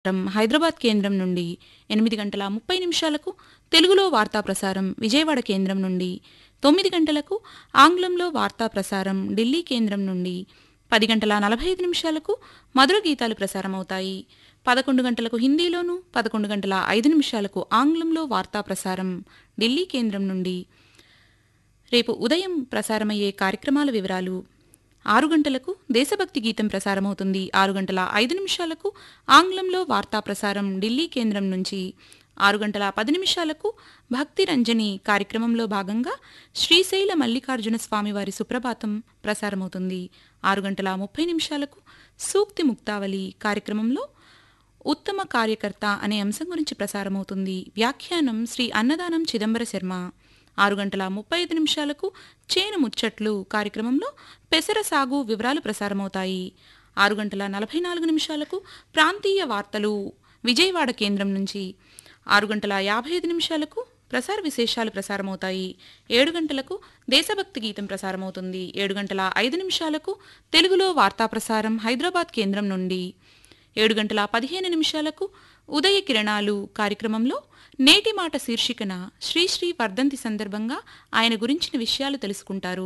హైదరాబాద్ కేంద్రం నుండి ఎనిమిది గంటల ముప్పై నిమిషాలకు తెలుగులో వార్తా ప్రసారం విజయవాడ కేంద్రం నుండి తొమ్మిది గంటలకు ఆంగ్లంలో వార్తా ప్రసారం ఢిల్లీ కేంద్రం నుండి పది గంటల నలభై ఐదు నిమిషాలకు మధుర గీతాలు ప్రసారమవుతాయి పదకొండు గంటలకు హిందీలోను పదకొండు గంటల ఐదు నిమిషాలకు ఆంగ్లంలో వార్తా ప్రసారం ఢిల్లీ కేంద్రం నుండి రేపు ఉదయం ప్రసారమయ్యే కార్యక్రమాల వివరాలు ఆరు గంటలకు దేశభక్తి గీతం ప్రసారమవుతుంది ఆరు గంటల ఐదు నిమిషాలకు ఆంగ్లంలో వార్తా ప్రసారం ఢిల్లీ కేంద్రం నుంచి ఆరు గంటల పది నిమిషాలకు భక్తి రంజని కార్యక్రమంలో భాగంగా శ్రీశైల మల్లికార్జున స్వామివారి సుప్రభాతం ప్రసారమవుతుంది ఆరు గంటల ముప్పై నిమిషాలకు సూక్తి ముక్తావళి కార్యక్రమంలో ఉత్తమ కార్యకర్త అనే అంశం గురించి ప్రసారమవుతుంది వ్యాఖ్యానం శ్రీ అన్నదానం చిదంబర శర్మ ఆరు గంటల ముప్పై ఐదు నిమిషాలకు చేను ముచ్చట్లు కార్యక్రమంలో పెసర సాగు వివరాలు ప్రసారమవుతాయి ఆరు గంటల నలభై నాలుగు నిమిషాలకు ప్రాంతీయ వార్తలు విజయవాడ కేంద్రం నుంచి ఆరు గంటల యాభై ఐదు నిమిషాలకు ప్రసార విశేషాలు ప్రసారమవుతాయి ఏడు గంటలకు దేశభక్తి గీతం ప్రసారమవుతుంది ఏడు గంటల ఐదు నిమిషాలకు తెలుగులో వార్తా ప్రసారం హైదరాబాద్ కేంద్రం నుండి ఏడు గంటల పదిహేను నిమిషాలకు ఉదయ కిరణాలు కార్యక్రమంలో నేటి మాట శీర్షికన శ్రీశ్రీ వర్ధంతి సందర్భంగా ఆయన గురించిన విషయాలు తెలుసుకుంటారు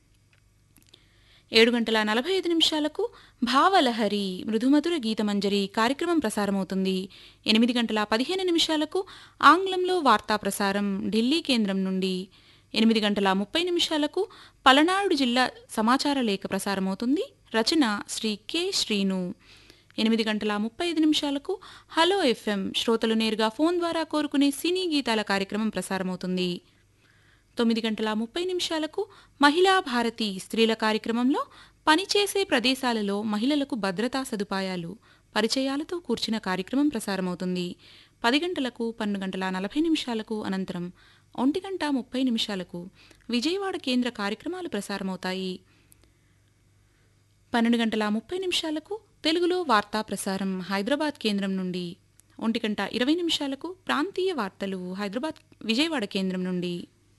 ఏడు గంటల నలభై ఐదు నిమిషాలకు భావలహరి మృదుమధుర గీతమంజరి కార్యక్రమం ప్రసారమవుతుంది ఎనిమిది గంటల పదిహేను నిమిషాలకు ఆంగ్లంలో వార్తా ప్రసారం ఢిల్లీ కేంద్రం నుండి ఎనిమిది గంటల ముప్పై నిమిషాలకు పలనాడు జిల్లా సమాచార లేఖ ప్రసారమవుతుంది రచన శ్రీ కె శ్రీను ఎనిమిది గంటల ముప్పై ఐదు నిమిషాలకు హలో ఎఫ్ఎం శ్రోతలు నేరుగా ఫోన్ ద్వారా కోరుకునే సినీ గీతాల కార్యక్రమం ప్రసారమవుతుంది తొమ్మిది గంటల ముప్పై నిమిషాలకు మహిళా భారతి స్త్రీల కార్యక్రమంలో పనిచేసే ప్రదేశాలలో మహిళలకు భద్రతా సదుపాయాలు పరిచయాలతో కూర్చిన కార్యక్రమం ప్రసారమవుతుంది పది గంటలకు పన్నెండు గంటల నలభై నిమిషాలకు అనంతరం ఒంటి గంట ముప్పై నిమిషాలకు విజయవాడ కేంద్ర కార్యక్రమాలు ప్రసారమవుతాయి పన్నెండు గంటల ముప్పై నిమిషాలకు తెలుగులో వార్తా ప్రసారం హైదరాబాద్ కేంద్రం నుండి ఒంటి గంట ఇరవై నిమిషాలకు ప్రాంతీయ వార్తలు హైదరాబాద్ విజయవాడ కేంద్రం నుండి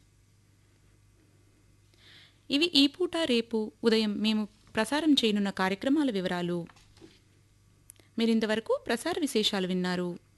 ఇవి ఈ పూట రేపు ఉదయం మేము ప్రసారం చేయనున్న కార్యక్రమాల వివరాలు మీరింతవరకు ప్రసార విశేషాలు విన్నారు